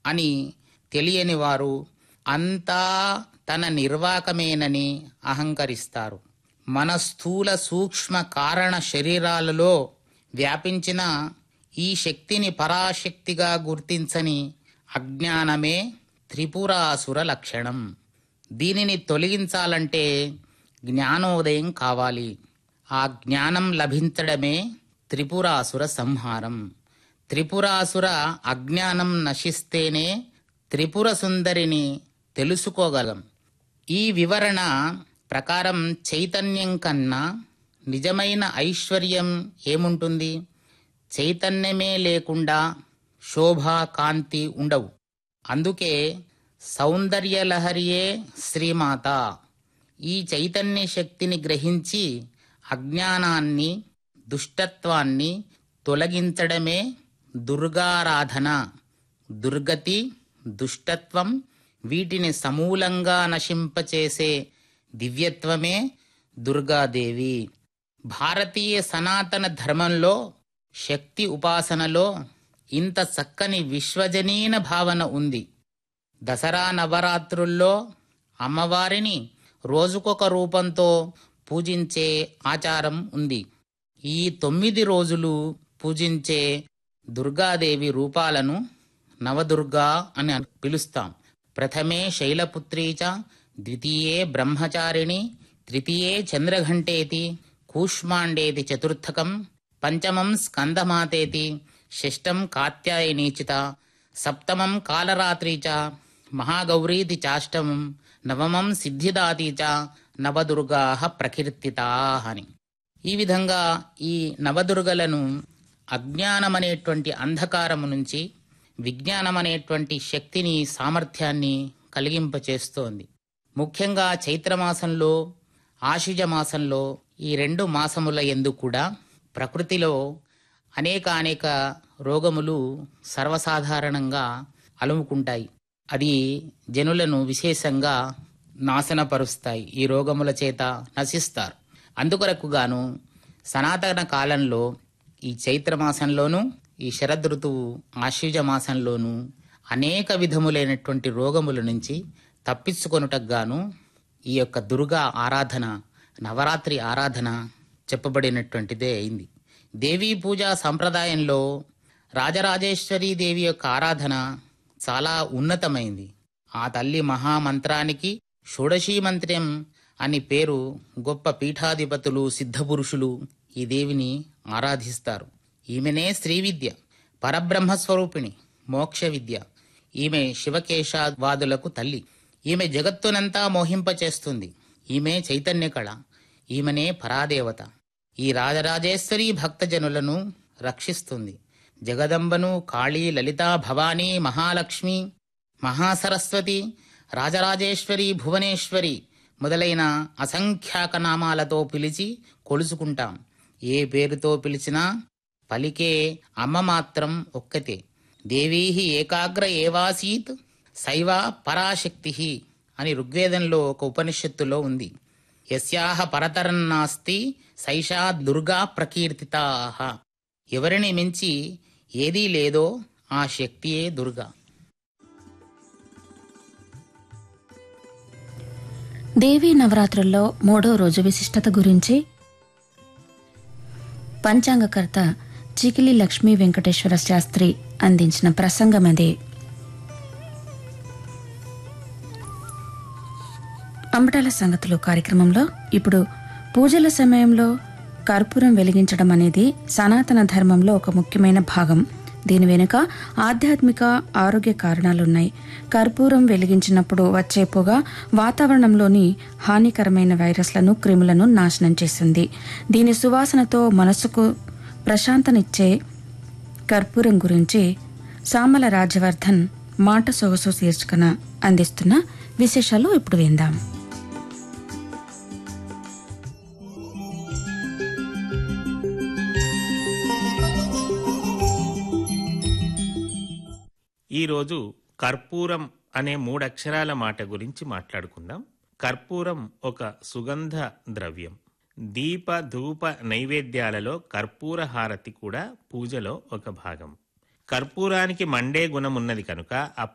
అని తెలియని వారు అంతా తన నిర్వాకమేనని అహంకరిస్తారు మన స్థూల సూక్ష్మ కారణ శరీరాలలో వ్యాపించిన ఈ శక్తిని పరాశక్తిగా గుర్తించని అజ్ఞానమే త్రిపురాసుర లక్షణం దీనిని తొలగించాలంటే జ్ఞానోదయం కావాలి ఆ జ్ఞానం లభించడమే త్రిపురాసుర సంహారం త్రిపురాసుర అజ్ఞానం నశిస్తేనే త్రిపుర సుందరిని తెలుసుకోగలం ఈ వివరణ ప్రకారం చైతన్యం కన్నా నిజమైన ఐశ్వర్యం ఏముంటుంది చైతన్యమే లేకుండా శోభ కాంతి ఉండవు అందుకే సౌందర్యలహరియే శ్రీమాత ఈ చైతన్య శక్తిని గ్రహించి అజ్ఞానాన్ని దుష్టత్వాన్ని తొలగించడమే దుర్గారాధన దుర్గతి దుష్టత్వం వీటిని సమూలంగా నశింపచేసే దివ్యత్వమే దుర్గాదేవి భారతీయ సనాతన ధర్మంలో శక్తి ఉపాసనలో ఇంత చక్కని విశ్వజనీన భావన ఉంది దసరా నవరాత్రుల్లో అమ్మవారిని రోజుకొక రూపంతో పూజించే ఆచారం ఉంది ఈ తొమ్మిది రోజులు పూజించే దుర్గాదేవి రూపాలను నవదుర్గా అని పిలుస్తాం ప్రథమే శైలపుత్రీ చ ద్వితీయే బ్రహ్మచారిణి తృతీయే చంద్రఘంటేతి కూష్మాండేతి చతుర్థకం పంచమం స్కందమాతేతి షష్టం కాత్యాయనీచిత సప్తమం కాలరాత్రి చ మహాగౌరీతి చాష్టమం నవమం సిద్ధిదాతి చ నవదుర్గా ప్రకీర్తితా అని ఈ విధంగా ఈ నవదుర్గలను అజ్ఞానమనేటువంటి అంధకారము నుంచి విజ్ఞానమనేటువంటి శక్తిని సామర్థ్యాన్ని కలిగింపచేస్తోంది ముఖ్యంగా చైత్రమాసంలో ఆశుజ మాసంలో ఈ రెండు మాసముల ఎందు కూడా ప్రకృతిలో అనేక అనేక రోగములు సర్వసాధారణంగా అలుముకుంటాయి అది జనులను విశేషంగా నాశనపరుస్తాయి ఈ రోగముల చేత నశిస్తారు అందుకొరకు గాను సనాతన కాలంలో ఈ చైత్రమాసంలోనూ ఈ శరదృతువు ఆశ్వజ మాసంలోనూ అనేక విధములైనటువంటి రోగముల నుంచి తప్పించుకొనుటకు గాను ఈ యొక్క దుర్గా ఆరాధన నవరాత్రి ఆరాధన చెప్పబడినటువంటిదే అయింది దేవీ పూజా సంప్రదాయంలో రాజరాజేశ్వరీ దేవి యొక్క ఆరాధన చాలా ఉన్నతమైంది ఆ తల్లి మహామంత్రానికి షోడశీ మంత్రం అని పేరు గొప్ప పీఠాధిపతులు సిద్ధపురుషులు ఈ దేవిని ఆరాధిస్తారు ఈమెనే శ్రీ విద్య పరబ్రహ్మస్వరూపిణి మోక్ష విద్య ఈమె శివకేశావాదులకు తల్లి ఈమె జగత్తునంతా మోహింపచేస్తుంది ఈమె చైతన్య కళ ఈమెనే పరాదేవత ఈ రాజరాజేశ్వరి భక్తజనులను రక్షిస్తుంది జగదంబను కాళీ లలితా భవానీ మహాలక్ష్మి మహాసరస్వతి రాజరాజేశ్వరి భువనేశ్వరి మొదలైన అసంఖ్యాక నామాలతో పిలిచి కొలుసుకుంటాం ఏ పేరుతో పిలిచినా పలికే అమ్మ మాత్రం ఒక్కతే దేవీహి ఏకాగ్ర ఏవాసీత్ శైవ పరాశక్తి అని ఋగ్వేదంలో ఒక ఉపనిషత్తులో ఉంది యస్యాహ పరతరం నాస్తి సైషా దుర్గా ప్రకీర్తితాహ ఎవరిని మించి ఏదీ లేదో ఆ శక్తియే దుర్గా దేవీ నవరాత్రుల్లో మూడో రోజు విశిష్టత గురించి పంచాంగకర్త చికిలి లక్ష్మీ వెంకటేశ్వర శాస్త్రి అందించిన ప్రసంగం అది అంబటాల సంగతులు కార్యక్రమంలో ఇప్పుడు పూజల సమయంలో కర్పూరం వెలిగించడం అనేది సనాతన ధర్మంలో ఒక ముఖ్యమైన భాగం దీని వెనుక ఆధ్యాత్మిక ఆరోగ్య కారణాలున్నాయి కర్పూరం వెలిగించినప్పుడు వచ్చే పొగ వాతావరణంలోని హానికరమైన వైరస్లను క్రిములను నాశనం చేస్తుంది దీని సువాసనతో మనసుకు ప్రశాంతనిచ్చే కర్పూరం గురించి సామల రాజవర్ధన్ మాట సొగసు శీర్షికన అందిస్తున్న విశేషాలు ఇప్పుడు విందాం ఈరోజు కర్పూరం అనే మూడక్షరాల మాట గురించి మాట్లాడుకుందాం కర్పూరం ఒక సుగంధ ద్రవ్యం దీప ధూప నైవేద్యాలలో కర్పూర హారతి కూడా పూజలో ఒక భాగం కర్పూరానికి మండే గుణం ఉన్నది కనుక